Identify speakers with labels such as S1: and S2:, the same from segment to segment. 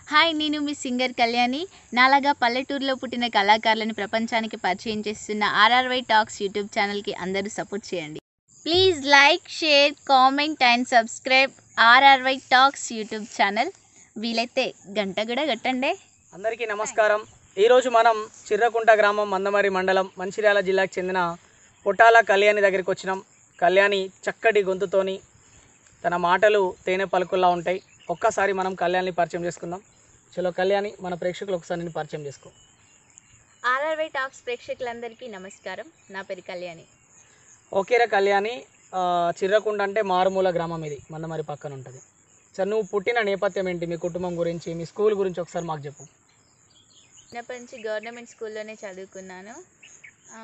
S1: Hi నేను మీ singer Kalyani నాలాగా పల్లెటూరులో పుట్టిన కళాకారులను ప్రపంచానికి పరిచయం చేస్తున్న ఆర్ఆర్వై టాక్స్ యూట్యూబ్ ఛానల్కి అందరూ సపోర్ట్ చేయండి please like share comment and subscribe RRY talks YouTube channel వీలైతే గంట కూడా కట్టండి
S2: అందరికీ నమస్కారం ఈరోజు మనం చిర్రకుంట గ్రామం మందమరి మండలం మంచిర్యాల జిల్లాకు చెందిన పొటాల కళ్యాణి దగ్గరికి వచ్చినాం కళ్యాణి చక్కటి గొంతుతోని తన మాటలు తేనె పలుకుల్లా ఉంటాయి ఒక్కసారి మనం కళ్యాణ్ని పరిచయం చేసుకుందాం చలో కళ్యాణి మన ప్రేక్షకులు ఒకసారి నేను పరిచయం చేసుకో
S1: ఆర్ఆర్వై టాక్స్ ప్రేక్షకులందరికీ నమస్కారం నా పేరు కళ్యాణి
S2: ఓకేరా కళ్యాణి ఆ, చిర్రకుంట అంటే మారుమూల గ్రామం ఇది మందమరి పక్కన ఉంటుంది సార్ నువ్వు పుట్టిన నేపథ్యం ఏంటి మీ కుటుంబం గురించి మీ స్కూల్ గురించి ఒకసారి మాకు చెప్పు
S1: చిన్నప్పటి నుంచి గవర్నమెంట్ స్కూల్లోనే చదువుకున్నాను ఆ,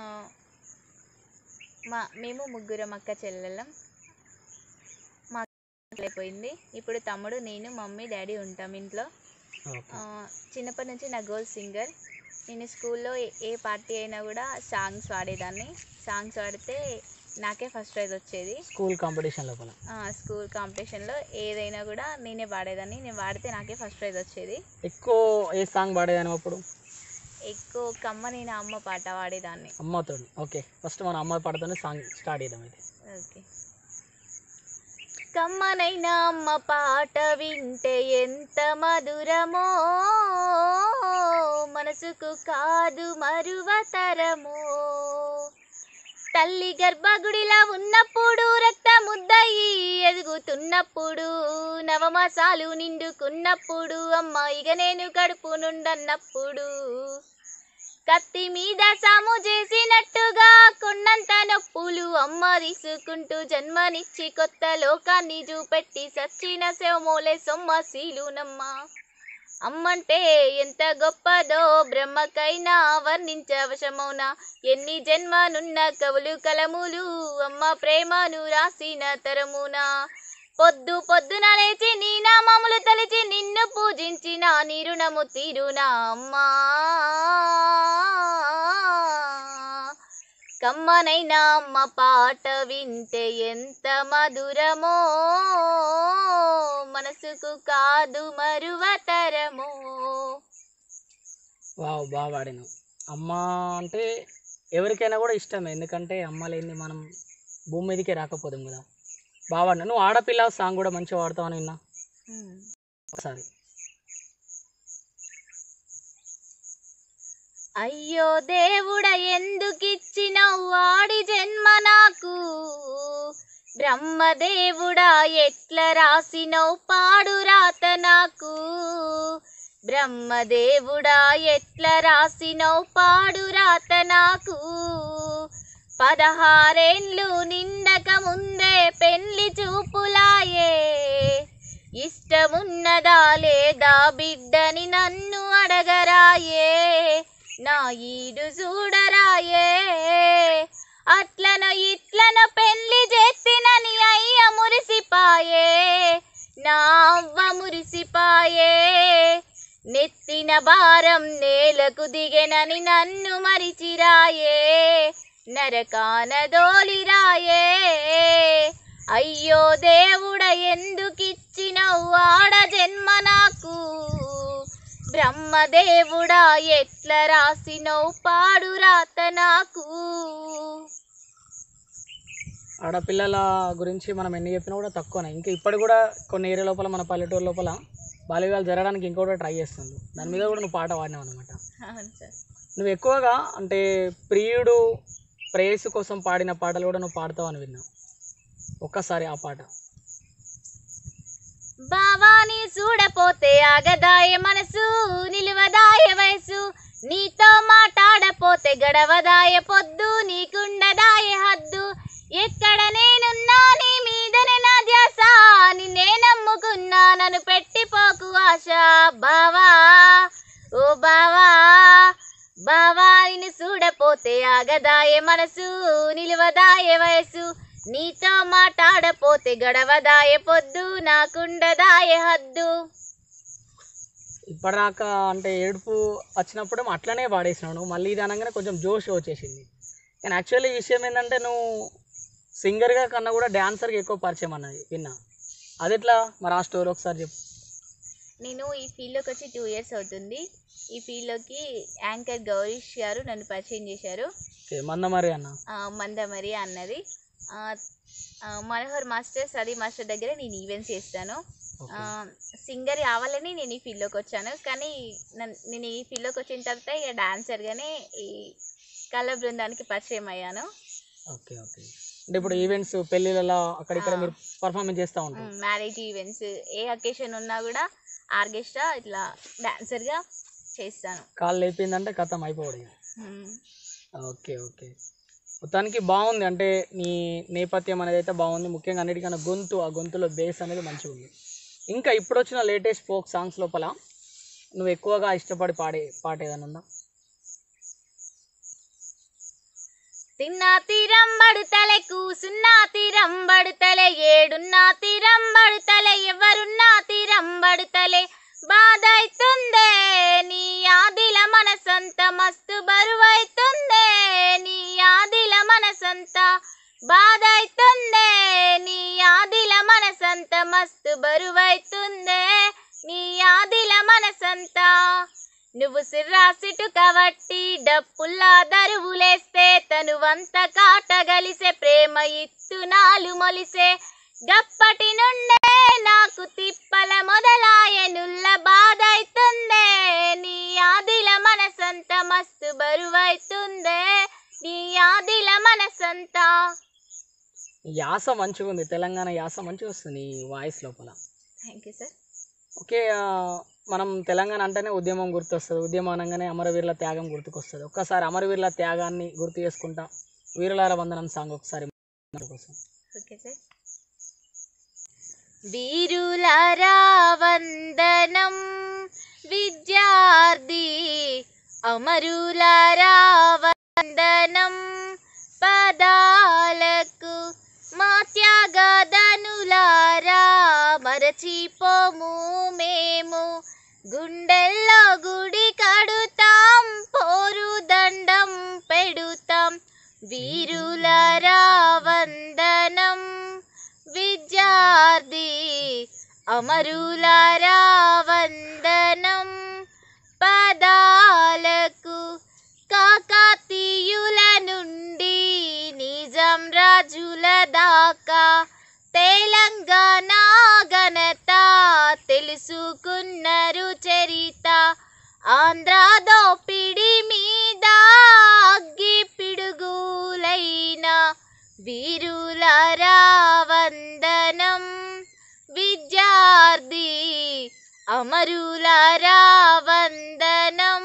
S1: మా మేము ముగ్గురం అక్క చెల్లెళ్ళం మా అక్క అయిపోయింది ఇప్పుడు తమ్ముడు నేను మమ్మీ డాడీ ఉంటాం ఇంట్లో ఆ, చిన్నప్పటి నుంచి నా గోల్ సింగర్ నేను స్కూల్లో ఏ- ఏ పార్టీ అయినా కూడా సాంగ్స్ పాడేదాన్ని సాంగ్స్ పాడితే నాకే ఫస్ట్ ప్రైజ్ వచ్చేది
S2: స్కూల్ కాంపిటీషన్ లోపల
S1: ఆ, స్కూల్ కాంపిటీషన్లో ఏదైనా కూడా నేనే పాడేదాన్ని నేను పాడితే నాకే ఫస్ట్ ప్రైజ్ వచ్చేది
S2: ఎక్కువ ఏ సాంగ్ పాడేదాని అప్పుడు
S1: ఎక్కువ కమ్మ నేను అమ్మ పాట పాడేదాన్ని
S2: అమ్మతో ఓకే ఫస్ట్ మన అమ్మ పాటతోనే సాంగ్ స్టార్ట్ చేద్దాం అయితే
S1: ఓకే కమ్మనైన అమ్మ పాట వింటే ఎంత మధురమో మనసుకు కాదు మరువతరమో తల్లి గర్భగుడిలా ఉన్నప్పుడు రక్త ముద్దయి ఎదుగుతున్నప్పుడు నవమాసాలు నిండుకున్నప్పుడు అమ్మ ఇక నేను కడుపు నుండన్నప్పుడు కత్తి మీద సాము చేసినట్టుగా కొన్నంత నొప్పులు అమ్మ తీసుకుంటూ జన్మనిచ్చి కొత్త లోకాన్ని చూపెట్టి సచ్చిన శవమూలే సొమ్మశీలునమ్మ అమ్మంటే ఎంత గొప్పదో బ్రహ్మకైనా వర్ణించవశమౌనా ఎన్ని జన్మనున్న కవులు కలములు అమ్మ ప్రేమను రాసిన తరమునా పొద్దు పొద్దున లేచి నీ నామములు తలిచి నిన్ను పూజించిన నీ రుణము తీరునా అమ్మా కమ్మనైనా అమ్మ పాట వింటే ఎంత మధురమో మనసుకు కాదు మరువతరమో
S2: వావ్ బాగా పాడాను అమ్మ అంటే ఎవరికైనా కూడా ఇష్టమే ఎందుకంటే అమ్మ లేని మనం భూమి మీదకే రాకపోదాం కదా బాగా పాడినా నువ్వు ఆడపిల్ల సాంగ్ కూడా మంచిగా పాడతావని విన్నా ఒకసారి
S1: అయ్యో దేవుడ ఎందుకిచ్చినవు వాడి జన్మ నాకు బ్రహ్మదేవుడా ఎట్ల రాసినవు పాడు రాత నాకు బ్రహ్మదేవుడా ఎట్ల రాసినవు పాడు రాత నాకు పదహారేండ్లు నిండక ముందే పెళ్లి చూపులాయే ఇష్టమున్నదా లేదా బిడ్డని నన్ను అడగరాయే నా ఈడు చూడరాయే అట్లనో ఇట్లనో పెళ్లి చేసినని అయ్య మురిసిపాయే నా అవ్వ మురిసిపాయే నెత్తిన భారం నేలకు దిగెనని నన్ను మరిచిరాయే నరకాన దోలిరాయే అయ్యో దేవుడ ఎందుకిచ్చినవు ఆడ జన్మ నాకు బ్రహ్మదేవుడా ఎట్ల రాసినవు పాడు రాత నాకు
S2: ఆడపిల్లల గురించి మనం ఎన్ని చెప్పినా కూడా తక్కువనే ఇంకా ఇప్పుడు కూడా కొన్ని ఏరియా లోపల మన పల్లెటూరు లోపల బాల్యవివాహాలు జరగడానికి ఇంకోటి ట్రై చేస్తుంది దాని మీద కూడా నువ్వు పాట పాడినావు అనమాట
S1: అవును సార్
S2: నువ్వు ఎక్కువగా అంటే ప్రియుడు ప్రేయసు కోసం పాడిన పాటలు కూడా నువ్వు పాడతావు అని విన్నా ఒక్కసారి ఆ పాట
S1: బావాని చూడపోతే ఆగదాయ మనసు నిలువదాయ వయసు నీతో మాట్లాడపోతే గడవదాయ పొద్దు నీకుండదాయ హద్దు ఎక్కడ నేనున్నా నీ మీదనే నా ధ్యాస నిన్నే నమ్ముకున్నా నన్ను పెట్టిపోకు ఆశ బావా ఓ బావా బావా నిన్ను చూడపోతే ఆగదాయ మనసు నిలువదాయ వయసు నీతో మాట్లాడపోతే గడవదాయ పొద్దు నాకుండదాయ హద్దు
S2: ఇప్పటిదాకా అంటే ఏడుపు వచ్చినప్పుడు అట్లనే పాడేసినావు నువ్వు మళ్ళీ ఇది అనగానే కొంచెం జోష్ వచ్చేసింది కానీ యాక్చువల్లీ ఈ విషయం ఏంటంటే నువ్వు సింగర్గా కన్నా కూడా డాన్సర్గా ఎక్కువ పరిచయం అన్నది విన్నా అది ఎట్లా మరి ఆ స్టోరీ ఒకసారి చెప్పు
S1: నేను ఈ ఫీల్డ్లోకి వచ్చి టూ ఇయర్స్ అవుతుంది ఈ ఫీల్డ్లోకి యాంకర్ గౌరీష్ గారు నన్ను పరిచయం చేశారు
S2: ఓకే మందమరి అన్న
S1: ఆ, మందమరి అన్నది ఆ, ఆ, మనోహర్ మాస్టర్ సది మాస్టర్ దగ్గర నేను ఈవెంట్స్ చేస్తాను
S2: ఓకే
S1: సింగర్ కావాలని నేను ఈ ఫీల్డ్లోకి వచ్చాను కానీ నన్- నేను ఈ ఫీల్డ్లోకి వచ్చిన తర్వాత ఇక డాన్సర్గానే ఈ కళ బృందానికి పరిచయం అయ్యాను
S2: ఓకే ఓకే అంటే ఇప్పుడు ఈవెంట్స్ పెళ్ళిళ్ళలో అక్కడిక్కడ
S1: ఆ.
S2: మీరు పర్ఫార్మెన్స్ చేస్తూ ఉంటారు
S1: మ్యారేజ్ ఈవెంట్స్ ఏ అకేషన్ ఉన్నా కూడా ఆర్కెస్ట్రా ఇట్లా డాన్సర్గా చేస్తాను
S2: కాళ్ళు లేపిందంటే కథం అయిపోవడం ఇక.
S1: మ్మ్.
S2: ఓకే ఓకే మొత్తానికి బాగుంది అంటే నీ నేపథ్యం అనేది అయితే బాగుంది ముఖ్యంగా అన్నిటికన్నా గొంతు ఆ గొంతులో బేస్ అనేది మంచిగా ఉంది ఇంకా ఇప్పుడు వచ్చిన లేటెస్ట్ ఫోక్ సాంగ్స్ లోపల నువ్వు ఎక్కువగా ఇష్టపడి పాడే పాట ఏదైనా ఉందా
S1: తిన్నా తీరం బడుతలే కూసున్నా తీరం బడుతలే ఏడున్నా తీరం బడుతలే ఎవరున్నా తీరం బడుతలే బాధ అయితుందే నీ ఆదిల మనసంత మస్తు బరువైతుందే నీ ఆదిల మనసంత బాధ అయితుందే నీ ఆదిల మనసంత మస్తు బరువైతుందే నీ ఆదిల మనసంతా నువ్వు సిర్రాసిటు కవట్టి డప్పుల్లా దరువులేస్తే తనువంత కాటగలిసే ప్రేమ ఇత్తునాలు మొలిసే గప్పటి నుండే నాకు తిప్పల మొదలాయనుల్ల బాధ అయితుందే నీ ఆదిల మనసంత మస్తు బరువైతుందే నీ ఆదిల మనసంతా
S2: యాస మంచిగా ఉంది తెలంగాణ యాస మంచిగా వస్తుంది నీ వాయిస్ లోపల
S1: థ్యాంక్ యూ సార్
S2: ఓకే ఆ, మనం తెలంగాణ అంటేనే ఉద్యమం గుర్తొస్తుంది ఉద్యమం అనగానే అమరవీరుల త్యాగం గుర్తుకొస్తుంది ఒక్కసారి అమరవీరుల త్యాగాన్ని గుర్తు చేసుకుంటా వీరులార వందనం సాంగ్ ఒకసారి మన కోసం
S1: ఓకే సార్ వీరులారా వందనం విద్యార్థి అమరులారా వందనం పదాలకు మా త్యాగదనులారా మరచిపోము మేము గుండెల్లో గుడి కడుతాం పోరు దండం పెడుతాం వీరులారా వందనం విద్యార్థి అమరులారా వందనం పదాలకు కాకతీయుల నుండి నిజం రాజుల దాకా తెలంగాణ ఘనత తెలుసుకున్నారు చరిత ఆంధ్ర దోపిడి మీద అగ్గి పిడుగులైన వీరులారా వందనం విద్యార్థి అమరులారా వందనం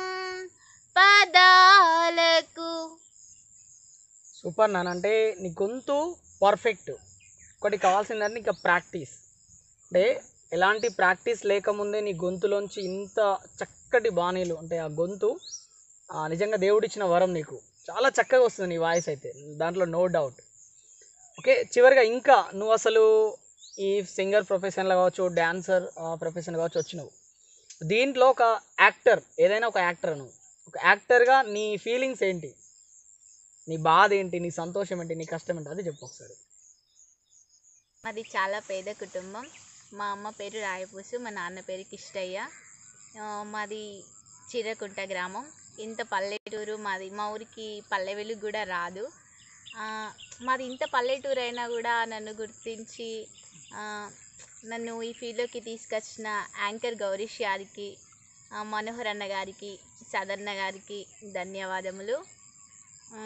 S1: పదాలకు
S2: సూపర్ నాన్న అంటే నీ గొంతు పర్ఫెక్ట్ ఒకటి కావాల్సిందంటే ఇంకా ప్రాక్టీస్ అంటే ఎలాంటి ప్రాక్టీస్ లేకముందే నీ గొంతులోంచి ఇంత చక్కటి బాణీలు అంటే ఆ గొంతు ఆ, నిజంగా దేవుడిచ్చిన వరం నీకు చాలా చక్కగా వస్తుంది నీ వాయిస్ అయితే దాంట్లో నో డౌట్ ఓకే చివరిగా ఇంకా నువ్వు అసలు ఈ సింగర్ ప్రొఫెషన్లో కావచ్చు డ్యాన్సర్ ప్రొఫెషన్ కావచ్చు వచ్చినావు దీంట్లో ఒక యాక్టర్ ఏదైనా ఒక యాక్టర్ నువ్వు ఒక యాక్టర్గా నీ ఫీలింగ్స్ ఏంటి నీ బాధ ఏంటి నీ సంతోషం ఏంటి నీ కష్టం ఏంటి అది చెప్పు ఒకసారి
S1: మాది చాలా పేద కుటుంబం మా అమ్మ పేరు రాయపూసు మా నాన్న పేరు కిష్టయ్య ఆ, మాది చిరకుంట గ్రామం ఇంత పల్లెటూరు మాది మా ఊరికి పల్లె వెలుగు కూడా రాదు ఆ, మాది ఇంత పల్లెటూరు అయినా కూడా నన్ను గుర్తించి ఆ, నన్ను ఈ ఫీల్డ్లోకి తీసుకొచ్చిన యాంకర్ గౌరీష్ గారికి ఆ, మనోహర్ అన్న గారికి సదర్ణ గారికి ధన్యవాదములు ఆ,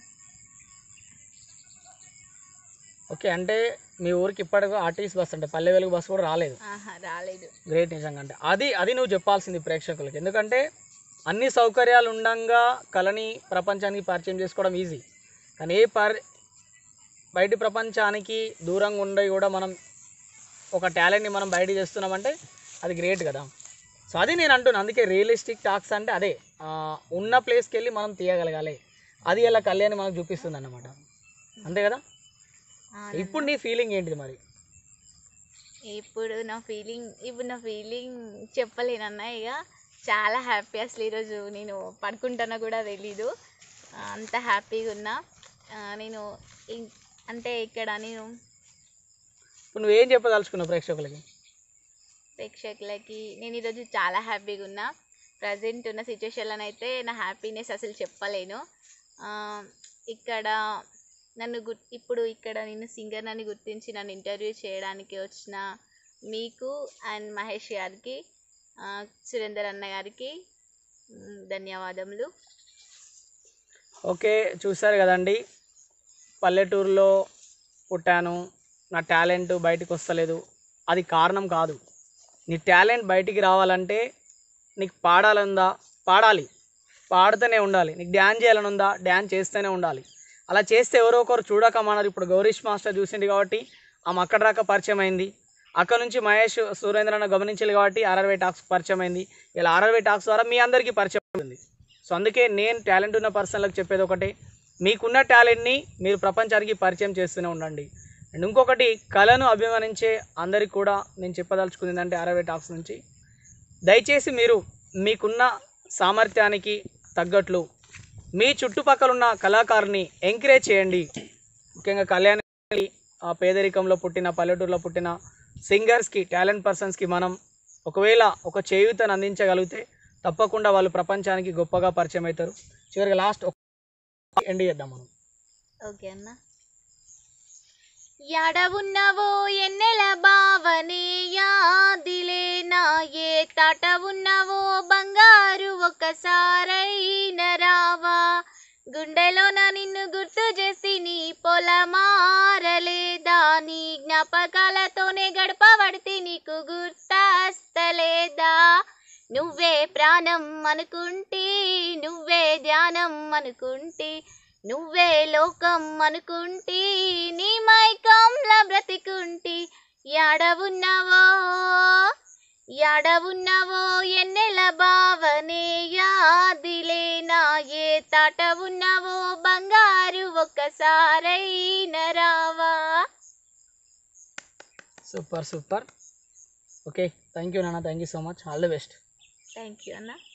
S2: ఓకే అంటే మీ ఊరికి ఇప్పటికీ ఆర్టీసీ బస్ అంటే పల్లె వెలుగు బస్ కూడా రాలేదు
S1: ఆహా, రాలేదు
S2: గ్రేట్ నిజంగా అంటే అది అది నువ్వు చెప్పాల్సింది ప్రేక్షకులకి ఎందుకంటే అన్ని సౌకర్యాలు ఉండంగా కళని ప్రపంచానికి పరిచయం చేసుకోవడం ఈజీ కానీ ఏ పర్ బయటి ప్రపంచానికి దూరంగా ఉండి కూడా మనం ఒక టాలెంట్ని మనం బయట చేస్తున్నామంటే అది గ్రేట్ కదా సో అది నేను అంటున్నాను అందుకే రియలిస్టిక్ టాక్స్ అంటే అదే ఆ, ఉన్న ప్లేస్కి వెళ్ళి మనం తీయగలగాలి అది ఇలా కళ్యాణి మనకు చూపిస్తుంది అన్నమాట అంతే కదా
S1: ఆనందం.
S2: ఇప్పుడు నీ ఫీలింగ్ ఏంటిది మరి
S1: ఇప్పుడు నా ఫీలింగ్ ఇప్పుడు నా ఫీలింగ్ చెప్పలేనన్న ఇక చాలా హ్యాపీ అసలు ఈరోజు నేను పడుకుంటానో కూడా తెలీదు ఆ, అంత హ్యాపీగా ఉన్నా ఆ, నేను ఇం- అంటే ఇక్కడ నేను
S2: ఇప్పుడు నువ్వేం చెప్పదలుచుకున్నావు ప్రేక్షకులకి
S1: ప్రేక్షకులకి నేను ఈరోజు చాలా హ్యాపీగా ఉన్నా ప్రజెంట్ ఉన్న సిచ్యువేషన్లోనైతే నా హ్యాపీనెస్ అసలు చెప్పలేను ఆ, ఇక్కడ నన్ను గు ఇప్పుడు ఇక్కడ నేను సింగర్ అని గుర్తించి నన్ను ఇంటర్వ్యూ చేయడానికి వచ్చిన మీకు అండ్ మహేష్ గారికి ఆ, సురేందర్ అన్న గారికి మ్, ధన్యవాదములు
S2: ఓకే చూసారు కదండి పల్లెటూరులో పుట్టాను నా టాలెంట్ బయటికి వస్తలేదు అది కారణం కాదు నీ టాలెంట్ బయటికి రావాలంటే నీకు పాడాలందా పాడాలి పాడుతూనే ఉండాలి నీకు డ్యాన్స్ చేయాలని ఉందా డ్యాన్స్ చేస్తూనే ఉండాలి అలా చేస్తే ఎవరో ఒకరు చూడకమన్నారు ఇప్పుడు గౌరీష్ మాస్టర్ చూసింది కాబట్టి ఆమె అక్కడ దాకా పరిచయం అయింది అక్కడ నుంచి మహేష్ సురేంద్రన్న గమనించాలి కాబట్టి ఆర్ఆర్వై టాక్స్ పరిచయం అయింది ఇలా ఆర్ఆర్వై టాక్స్ ద్వారా మీ అందరికీ పరిచయం ఉంది సో అందుకే నేను టాలెంట్ ఉన్న పర్సన్లకు చెప్పేది ఒకటే మీకున్న టాలెంట్ని మీరు ప్రపంచానికి పరిచయం చేస్తూనే ఉండండి అండ్ ఇంకొకటి కళను అభిమానించే అందరికి కూడా నేను చెప్పదలుచుకుంది ఏంటంటే అరవై టాక్స్ నుంచి దయచేసి మీరు మీకున్న సామర్థ్యానికి తగ్గట్లు మీ చుట్టుపక్కల ఉన్న కళాకారుని ఎంకరేజ్ చేయండి ముఖ్యంగా కళ్యాణి ఆ పేదరికంలో పుట్టిన పల్లెటూరులో పుట్టిన సింగర్స్కి టాలెంట్ పర్సన్స్కి మనం ఒకవేళ ఒక చేయూతను అందించగలిగితే తప్పకుండా వాళ్ళు ప్రపంచానికి గొప్పగా పరిచయం అవుతారు చివరికి లాస్ట్ ఎండ్ చేద్దాం మనం
S1: ఓకే అన్న ఎడవున్నవో ఎన్నెల బావనే యాదిలే నా ఏ తాట ఉన్నవో బంగారు ఒకసారైన రావా గుండెలోన నిన్ను గుర్తు చేసి నీ పొలమారలేదా నీ జ్ఞాపకాలతోనే గడపబడితే నీకు గుర్తస్తలేదా నువ్వే ప్రాణం అనుకుంటే నువ్వే ధ్యానం అనుకుంటే నువ్వే లోకం అనుకుంటే నీ మైకంలా బ్రతికుంటి యాడవున్నావో యాడవున్నావో ఎన్నెల బావనే యాదిలే నా ఏ తాట ఉన్నావో బంగారు ఒక్కసారైన రావా
S2: super super okay thank you నాన్న thank you so much all the best
S1: thank you అన్న